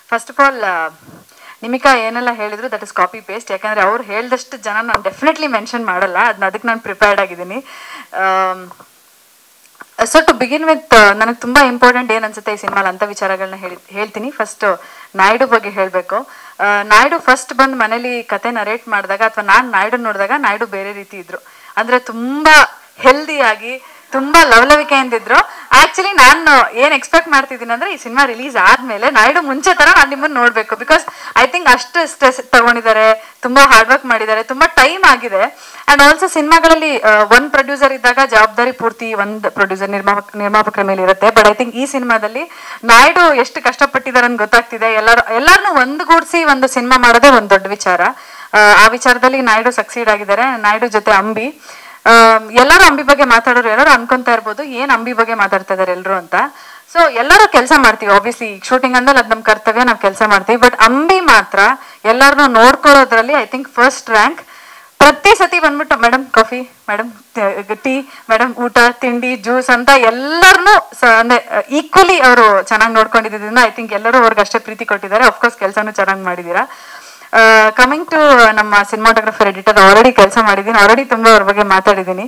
First of all ನಿಮಿಕಾ ಏನೆಲ್ಲ ಹೇಳಿದ್ರು that is copy paste ಯಾಕಂದ್ರೆ ಅವ್ರು ಹೇಳ್ದಷ್ಟು ಜನ ನಾನು ಡೆಫಿನೆಟ್ಲಿ ಮೆನ್ಷನ್ ಮಾಡಲ್ಲ ಅದನ್ನ ಅದಕ್ಕೆ ನಾನು ಪ್ರಿಪೇರ್ಡ್ ಆಗಿದ್ದೀನಿ ಸೊ ಟು ಬಿಗಿನ್ ವಿತ್ ನನಗೆ ತುಂಬಾ ಇಂಪಾರ್ಟೆಂಟ್ ಏನ್ ಅನ್ಸುತ್ತೆ ಈ ಸಿನಿಮಾಲ್ ಅಂತ ವಿಚಾರಗಳನ್ನ ಹೇಳಿ ಹೇಳ್ತೀನಿ ಫಸ್ಟ್ ನಾಯ್ಡು ಬಗ್ಗೆ ಹೇಳಬೇಕು ನಾಯ್ಡು ಫಸ್ಟ್ ಬಂದು ಮನೇಲಿ ಕತೆ ನರೇಟ್ ಮಾಡಿದಾಗ ಅಥವಾ ನಾನು ನಾಯ್ಡು ನೋಡಿದಾಗ ನಾಯ್ಡು ಬೇರೆ ರೀತಿ ಇದ್ರು ಅಂದ್ರೆ ತುಂಬಾ ಹೆಲ್ದಿಯಾಗಿ ತುಂಬಾ ಲವಲವಿಕೆಯಿಂದಿದ್ರು ಆಕ್ಚುಲಿ ನಾನು ಏನ್ ಎಕ್ಸ್ಪೆಕ್ಟ್ ಮಾಡ್ತಿದ್ದೀನಿ ಅಂದ್ರೆ ಈ ಸಿನಿಮಾ ರಿಲೀಸ್ ಆದ್ಮೇಲೆ ನಾಯ್ಡು ಮುಂಚೆ ತರ ನಾನು ನಿಮ್ಮನ್ನ ನೋಡ್ಬೇಕು ಬಿಕಾಸ್ ಐ ಥಿಂಕ್ ಅಷ್ಟು ಸ್ಟ್ರೆಸ್ ತಗೊಂಡಿದ್ದಾರೆ ತುಂಬಾ ಹಾರ್ಡ್ ವರ್ಕ್ ಮಾಡಿದ್ದಾರೆ ತುಂಬಾ ಟೈಮ್ ಆಗಿದೆ ಅಂಡ್ ಆಲ್ಸೋ ಸಿನಿಮಾಗಳಲ್ಲಿ ಒಂದ್ ಪ್ರೊಡ್ಯೂಸರ್ ಇದ್ದಾಗ ಜವಾಬ್ದಾರಿ ಪೂರ್ತಿ ಒಂದ್ ಪ್ರೊಡ್ಯೂಸರ್ ನಿರ್ಮಾಪಕ ನಿರ್ಮಾಪಕರ ಮೇಲೆ ಇರುತ್ತೆ ಬಟ್ ಐ ಥಿಂಕ್ ಈ ಸಿನಿಮಾದಲ್ಲಿ ನಾಯ್ಡು ಎಷ್ಟು ಕಷ್ಟಪಟ್ಟಿದ್ದಾರೆ ಅಂತ ಗೊತ್ತಾಗ್ತಿದೆ ಎಲ್ಲರೂ ಎಲ್ಲಾರನ್ನೂ ಒಂದುಗೂಡಿಸಿ ಒಂದು ಸಿನಿಮಾ ಮಾಡೋದೇ ಒಂದು ದೊಡ್ಡ ವಿಚಾರ ಆ, ಆ ವಿಚಾರದಲ್ಲಿ ನಾಯ್ಡು ಸಕ್ಸೀಡ್ ಆಗಿದ್ದಾರೆ ನಾಯ್ಡು ಜೊತೆ ಅಂಬಿ ಆಮ್, ಎಲ್ಲರೂ ಅಂಬಿ ಬಗ್ಗೆ ಮಾತಾಡೋರು ಎಲ್ಲರೂ ಅನ್ಕೊಂತಾ ಇರ್ಬೋದು ಏನ್ ಅಂಬಿ ಬಗ್ಗೆ ಮಾತಾಡ್ತಾ ಇದಾರೆ ಎಲ್ಲರೂ ಅಂತ ಸೊ ಎಲ್ಲರೂ ಕೆಲಸ ಮಾಡ್ತೀವಿ ಆಬ್ವಿಯಸ್ಲಿ ಶೂಟಿಂಗ್ ಅಂದಲ್ಲಿ ಅದ್ ನಮ್ ಕರ್ತವ್ಯ ನಾವು ಕೆಲಸ ಮಾಡ್ತೀವಿ ಬಟ್ ಅಂಬಿ ಮಾತ್ರ ಎಲ್ಲರನ್ನೂ ನೋಡ್ಕೊಳ್ಳೋದ್ರಲ್ಲಿ ಐ ಥಿಂಕ್ ಫಸ್ಟ್ ರ್ಯಾಂಕ್ ಪ್ರತಿ ಸತಿ ಬಂದ್ಬಿಟ್ಟು madam coffee madam tea madam ಊಟ ತಿಂಡಿ ಜ್ಯೂಸ್ ಅಂತ ಎಲ್ಲರನ್ನೂ ಅಂದ್ರೆ ಈಕ್ವಲಿ ಅವರು ಚೆನ್ನಾಗಿ ನೋಡ್ಕೊಂಡಿದ್ದರಿಂದ ಐ ಥಿಂಕ್ ಎಲ್ಲರೂ ಅವ್ರಿಗೆ ಅಷ್ಟೇ ಪ್ರೀತಿ ಕೊಟ್ಟಿದ್ದಾರೆ ಅಫ್ಕೋರ್ಸ್ ಕೆಲಸನೂ ಚೆನ್ನಾಗಿ ಮಾಡಿದ್ದೀರಾ ಕಮಿಂಗ್ ಟು ನಮ್ಮ ಸಿನಿಮಾಟೋಗ್ರಫರ್ ಎಡಿಟರ್ ಆಲ್ರೆಡಿ ಕೆಲಸ ಮಾಡಿದ್ದೀನಿ ಆಲ್ರೆಡಿ ತುಂಬಾ ಅವ್ರ ಬಗ್ಗೆ ಮಾತಾಡಿದ್ದೀನಿ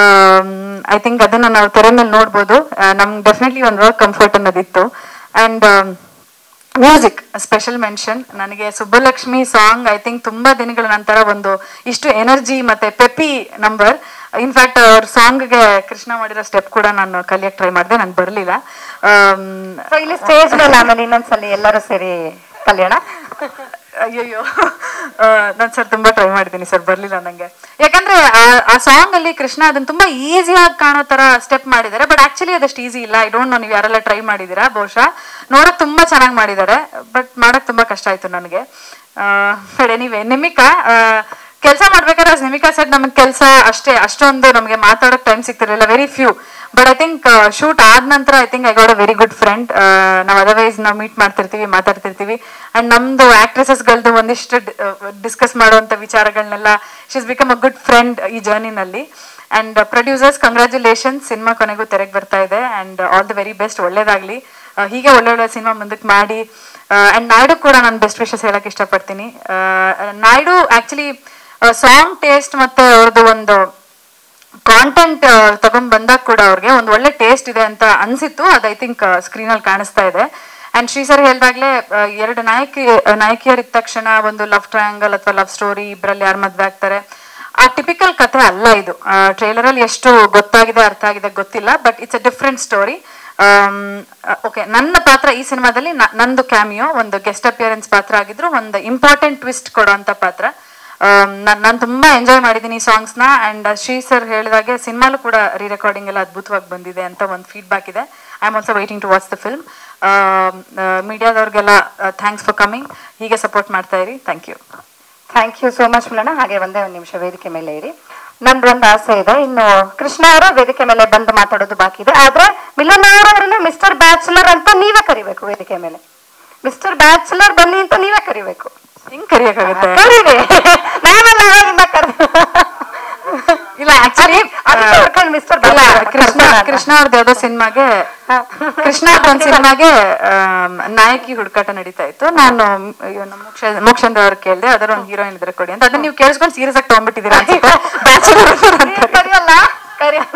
ಐ ಥಿಂಕ್ ಅದನ್ನ ನಾವು ತೆರೆ ಮೇಲೆ ನೋಡ್ಬೋದು ನಮ್ಗೆ ಡೆಫಿನೆಟ್ಲಿ ಒಂದು ವರ್ಕ್ ಕಂಫರ್ಟ್ ಅನ್ನೋದಿತ್ತು ಅಂಡ್ ಮ್ಯೂಸಿಕ್ ಸ್ಪೆಷಲ್ ಮೆನ್ಷನ್ ನನಗೆ ಸುಬ್ಬಲಕ್ಷ್ಮಿ ಸಾಂಗ್ ಐ ಥಿಂಕ್ ತುಂಬಾ ದಿನಗಳ ನಂತರ ಒಂದು ಇಷ್ಟು ಎನರ್ಜಿ ಮತ್ತೆ ಪೆಪಿ ನಂಬರ್ ಇನ್ಫ್ಯಾಕ್ಟ್ ಅವ್ರ ಸಾಂಗ್ಗೆ ಕೃಷ್ಣ ಮಾಡಿರೋ ಸ್ಟೆಪ್ ಕೂಡ ನಾನು ಕಲಿಯಕ್ ಟ್ರೈ ಮಾಡಿದೆ ನಂಗೆ ಬರಲಿಲ್ಲ ಸೊ ಇಲ್ಲಿ ಸ್ಟೇಜ್ ಮೇಲೆ ಆಮೇಲೆ ಇನ್ನೊಂದ್ಸಲಿ ಎಲ್ಲರೂ ಸೇರಿ ಕಲ್ಯಾಣ ಅಯ್ಯಯ್ಯೋ ನಾನು ಸರ್ ತುಂಬಾ ಟ್ರೈ ಮಾಡಿದ್ದೀನಿ ಸರ್ ಬರ್ಲಿಲ್ಲ ನಂಗೆ ಯಾಕಂದ್ರೆ ಆ- ಆ ಸಾಂಗ್ ಅಲ್ಲಿ ಕೃಷ್ಣ ಅದನ್ನ ತುಂಬಾ ಈಸಿಯಾಗಿ ಕಾಣೋ ತರ ಸ್ಟೆಪ್ ಮಾಡಿದ್ದಾರೆ ಬಟ್ ಆಕ್ಚುಲಿ ಅದಷ್ಟು ಈಸಿ ಇಲ್ಲ ಐ ಡೋಂಟ್ ನೋ ನೀವು ಯಾರೆಲ್ಲ ಟ್ರೈ ಮಾಡಿದ್ದೀರಾ ಬಹುಶಃ ನೋಡಕ್ ತುಂಬಾ ಚೆನ್ನಾಗಿ ಮಾಡಿದ್ದಾರೆ ಬಟ್ ಮಾಡಕ್ ತುಂಬಾ ಕಷ್ಟ ಆಯ್ತು ನನಗೆ ಬಟ್ ಎನಿವೆ ನಿಮಿಕಾ ಕೆಲಸ ಮಾಡ್ಬೇಕಾದ್ರೆ ನಿಮಿಕಾ ಸೆಟ್ ನಮಗೆ ಕೆಲಸ ಅಷ್ಟೇ ಅಷ್ಟೊಂದು ನಮಗೆ ಮಾತಾಡೋಕ್ ಟೈಮ್ ಸಿಗ್ತಿರಲಿಲ್ಲ very few but I think shoot ಆದ ನಂತರ I think I got a very good friend ನಾವು ಅದರ್ವೈಸ್ ನಾವು ಮೀಟ್ ಮಾಡ್ತಿರ್ತೀವಿ ಮಾತಾಡ್ತಿರ್ತೀವಿ ಅಂಡ್ ನಮ್ದು ಆಕ್ಟ್ರೆಸಸ್ಗಳದ್ದು ಒಂದಿಷ್ಟು ಡಿಸ್ಕಸ್ ಮಾಡುವಂತ ವಿಚಾರಗಳನ್ನೆಲ್ಲ she's become a good friend ಈ ಜರ್ನಿನಲ್ಲಿ ಅಂಡ್ ಪ್ರೊಡ್ಯೂಸರ್ಸ್ ಕಂಗ್ರ್ಯಾಚುಲೇಷನ್ ಸಿನಿಮಾ ಕೊನೆಗೂ ತೆರೆಗೆ ಬರ್ತಾ ಇದೆ and all the very best ಒಳ್ಳೇದಾಗ್ಲಿ ಆ, ಹೀಗೆ ಒಳ್ಳೆ ಒಳ್ಳೆ ಸಿನಿಮಾ ಮುಂದಕ್ಕೆ ಮಾಡಿ ಅಂಡ್ ನಾಯ್ಡು ಕೂಡ ನಾನು ಬೆಸ್ಟ್ ವಿಶಸ್ ಹೇಳಕ್ ಇಷ್ಟಪಡ್ತೀನಿ ಆ, ನಾಯ್ಡು ಆಕ್ಚುಲಿ ಸಾಂಗ್ ಟೇಸ್ಟ್ ಮತ್ತೆ ಅವ್ರದ್ದು ಒಂದು ಕಾಂಟೆಂಟ್ ತಗೊಂಡ್ ಬಂದಾಗ ಕೂಡ ಅವ್ರಿಗೆ ಒಂದು ಒಳ್ಳೆ ಟೇಸ್ಟ್ ಇದೆ ಅಂತ ಅನ್ಸಿತ್ತು ಅದು ಐ ಥಿಂಕ್ ಸ್ಕ್ರೀನ್ ಅಲ್ಲಿ ಕಾಣಿಸ್ತಾ ಇದೆ ಅಂಡ್ ಶ್ರೀ ಸರ್ ಹೇಳ್ದಾಗ್ಲೇ ಆ, ಎರಡು ನಾಯಕಿ ನಾಯಕಿಯರಿದ್ದ ತಕ್ಷಣ ಒಂದು ಲವ್ ಟ್ರಯಾಂಗಲ್ ಅಥವಾ ಲವ್ ಸ್ಟೋರಿ ಇಬ್ಬರಲ್ಲಿ ಯಾರು ಮದ್ವೆ ಆಗ್ತಾರೆ ಆ ಟಿಪಿಕಲ್ ಕಥೆ ಅಲ್ಲ ಇದು ಟ್ರೇಲರ್ ಅಲ್ಲಿ ಎಷ್ಟು ಗೊತ್ತಾಗಿದೆ ಅರ್ಥ ಆಗಿದೆ ಗೊತ್ತಿಲ್ಲ but it's a different story okay ನನ್ನ ಪಾತ್ರ ಈ ಸಿನಿಮಾದಲ್ಲಿ ನ- ನಂದು ಕ್ಯಾಮಿಯೋ ಒಂದು ಗೆಸ್ಟ್ ಅಪಿಯರೆನ್ಸ್ ಪಾತ್ರ ಆಗಿದ್ರು ಒಂದು ಇಂಪಾರ್ಟೆಂಟ್ ಟ್ವಿಸ್ಟ್ ಕೊಡೋಂಥ ಪಾತ್ರ ನಾನು ತುಂಬಾ ಎಂಜಾಯ್ ಮಾಡಿದ್ದೀನಿ ಈ ಸಾಂಗ್ಸ್ನ ಅಂಡ್ ಶ್ರೀ ಸರ್ ಹೇಳಿದಾಗೆ ಸಿನಿಮಾಲು ಕೂಡ ರೀ ರೆಕಾರ್ಡಿಂಗ್ ಎಲ್ಲ ಅದ್ಭುತವಾಗಿ ಬಂದಿದೆ ಅಂತ ಒಂದು ಫೀಡ್ಬ್ಯಾಕ್ ಇದೆ I am also waiting to watch the film ಮೀಡಿಯಾದವ್ರಿಗೆಲ್ಲ ಥ್ಯಾಂಕ್ಸ್ ಫಾರ್ ಕಮಿಂಗ್ ಹೀಗೆ ಸಪೋರ್ಟ್ ಮಾಡ್ತಾ ಇರಿ thank you thank you so much ಮುಲಣ್ಣ ಹಾಗೆ ಒಂದೇ ಒಂದು ನಿಮಿಷ ವೇದಿಕೆ ಮೇಲೆ ಇರಿ ನಂದೊಂದು ಆಸೆ ಇದೆ ಇನ್ನು ಕೃಷ್ಣ ಅವರು ವೇದಿಕೆ ಮೇಲೆ ಬಂದು ಮಾತಾಡೋದು ಬಾಕಿ ಇದೆ ಆದ್ರೆ ಮಿಲನ್ ಅವರನ್ನ ಮಿಸ್ಟರ್ ಬ್ಯಾಚುಲರ್ ಅಂತ ನೀವೇ ಕರಿಬೇಕು ವೇದಿಕೆ ಮೇಲೆ ಮಿಸ್ಟರ್ ಬ್ಯಾಚುಲರ್ ಬನ್ನಿ ಅಂತ ನೀವೇ ಕರಿಬೇಕು ಹಿಂಗ್ ಕರಿಯಕ್ಕಾಗುತ್ತೆ ಕರೀರಿ ನಾವೆಲ್ಲ ಅವಾಗಿಂದ ಕರ್ದು ಇಲ್ಲ ಆಕ್ಚುಲಿ ಅದಕ್ಕೆ ಕರ್ಕೊಂಡು Mr. ಇಲ್ಲ Bachelor ಕೃಷ್ಣ ಕರ್ಸೋಣ ಅಂತ. ಕೃಷ್ಣ ಅವ್ರದ್ದು ಯಾವ್ದೋ ಸಿನಿಮಾಗೆ ಕೃಷ್ಣ ಒಂದು ಸಿನಿಮಾಗೆ ನಾಯಕಿ ಹುಡುಕಾಟ ನಡೀತಾ ಇತ್ತು ನಾನು ಅಯ್ಯೋ, ನಮ್ಮ ಮೋಕ್ಷ ಮೋಕ್ಷೇಂದ್ರ ಅವ್ರು ಕೇಳಿದೆ ಅದರ ಒಂದು ಹೀರೋಯಿನ್ ಇದ್ರೆ ಕೊಡಿ ಅಂತ ಅದನ್ನ ನೀವು ಕೇಳಿಸ್ಕೊಂಡು ಸೀರಿಯಸ್ ಆಗಿ ತಗೊಂಡ್ಬಿಟ್ಟಿದ್ದೀರಾ ಅನ್ಸುತ್ತೆ ಬ್ಯಾಚುಲರ್ ಅಂತ ಕರಿಯಲ್ಲ ಕರಿಯಲ್ಲ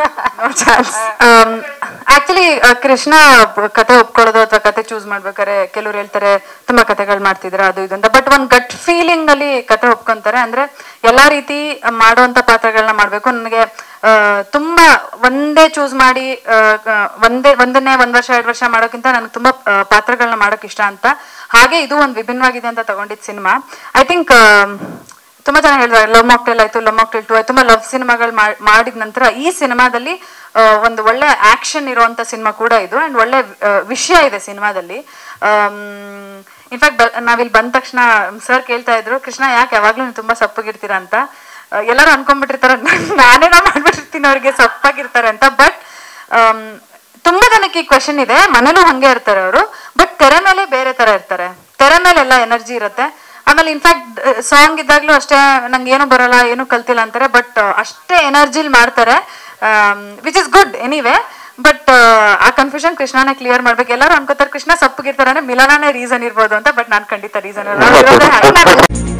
ಆಕ್ಚುಲಿ ಕೃಷ್ಣ ಕತೆ ಒಪ್ಕೊಳ್ಳೋದು ಅಥವಾ ಕತೆ ಚೂಸ್ ಮಾಡ್ಬೇಕಾದ್ರೆ ಕೆಲವ್ರು ಹೇಳ್ತಾರೆ ತುಂಬಾ ಕತೆಗಳು ಮಾಡ್ತಿದ್ರ ಅದು ಇದು ಅಂತ ಬಟ್ ಒಂದ್ ಗಟ್ ಫೀಲಿಂಗ್ ಅಲ್ಲಿ ಕತೆ ಒಪ್ಕೊಂತಾರೆ ಅಂದ್ರೆ ಎಲ್ಲಾ ರೀತಿ ಮಾಡುವಂತ ಪಾತ್ರಗಳನ್ನ ಮಾಡ್ಬೇಕು ನನಗೆ ಆ, ತುಂಬಾ ಒಂದೇ ಚೂಸ್ ಮಾಡಿ ಆ, ಆ, ಒಂದೇ ಒಂದನ್ನೇ ಒಂದ್ ವರ್ಷ ಎರಡು ವರ್ಷ ಮಾಡೋಕ್ಕಿಂತ ನನಗೆ ತುಂಬಾ ಆ, ಪಾತ್ರಗಳನ್ನ ಮಾಡೋಕ್ ಇಷ್ಟ ಅಂತ ಹಾಗೆ ಇದು ಒಂದು ವಿಭಿನ್ನವಾಗಿದೆ ಅಂತ ತಗೊಂಡಿದ್ ಸಿನಿಮಾ ಐ ಥಿಂಕ್ ತುಂಬಾ ಜನ ಹೇಳಿದ್ದಾರೆ ಲವ್ ಮಾಕ್ಟೇಲ್ ಆಯ್ತು ಲವ್ ಮಾಕ್ಟೇಲ್ ಟು ಆಯ್ತು ತುಂಬಾ ಲವ್ ಸಿನಿಮಾಗಳು ಮಾಡಿದ ನಂತರ ಈ ಸಿನಿಮಾದಲ್ಲಿ ಆ, ಒಂದು ಒಳ್ಳೆ ಆಕ್ಷನ್ ಇರುವಂತ ಸಿನಿಮಾ ಕೂಡ ಇದು ಅಂಡ್ ಒಳ್ಳೆ ಆ, ವಿಷಯ ಇದೆ ಸಿನಿಮಾದಲ್ಲಿ ಇನ್ಫ್ಯಾಕ್ಟ್ ನಾವಿಲ್ಲಿ ಬಂದ ತಕ್ಷಣ ಸರ್ ಕೇಳ್ತಾ ಇದ್ರು ಕೃಷ್ಣ ಯಾಕೆ ಯಾವಾಗ್ಲೂ ನೀವು ತುಂಬಾ ಸಪ್ಪಗಿರ್ತೀರಾ ಅಂತ ಆ, ಎಲ್ಲರೂ ಅನ್ಕೊಂಡ್ಬಿಟ್ಟಿರ್ತಾರೆ ನಾನೇನೋ ಮಾಡ್ಬಿಟ್ಟಿರ್ತೀನಿ ಅವ್ರಿಗೆ ಸಪ್ಪಾಗಿರ್ತಾರೆ ಅಂತ ಬಟ್ ತುಂಬಾ ಜನಕ್ಕೆ ಈ ಕ್ವಶನ್ ಇದೆ ಮನೇಲೂ ಹಂಗೆ ಇರ್ತಾರೆ ಅವರು ಬಟ್ ತೆರೆ ಮೇಲೆ ಬೇರೆ ತರ ಇರ್ತಾರೆ ತೆರೆ ಮೇಲೆ ಎಲ್ಲ ಎನರ್ಜಿ ಇರುತ್ತೆ ಆಮೇಲೆ ಇನ್ಫ್ಯಾಕ್ಟ್ ಸಾಂಗ್ ಇದ್ದಾಗ್ಲೂ ಅಷ್ಟೇ ನಂಗೆ ಏನು ಬರಲ್ಲ ಏನು ಕಲ್ತಿಲ್ಲ ಅಂತಾರೆ ಬಟ್ ಅಷ್ಟೇ ಎನರ್ಜಿಲ್ ಮಾಡ್ತಾರೆ which is good anyway but ಆ ಕನ್ಫ್ಯೂಷನ್ ಕೃಷ್ಣನ ಕ್ಲಿಯರ್ ಮಾಡ್ಬೇಕು ಎಲ್ಲರೂ ಅನ್ಕೋತಾರೆ ಕೃಷ್ಣ ಸಪ್ಪಗಿರ್ತಾರೆ ಮಿಲನಾನೇ ರೀಸನ್ ಇರ್ಬೋದು ಅಂತ ಬಟ್ ನಾನು ಖಂಡಿತ ರೀಸನ್ ಇರೋದೇ ಹಾಗೆ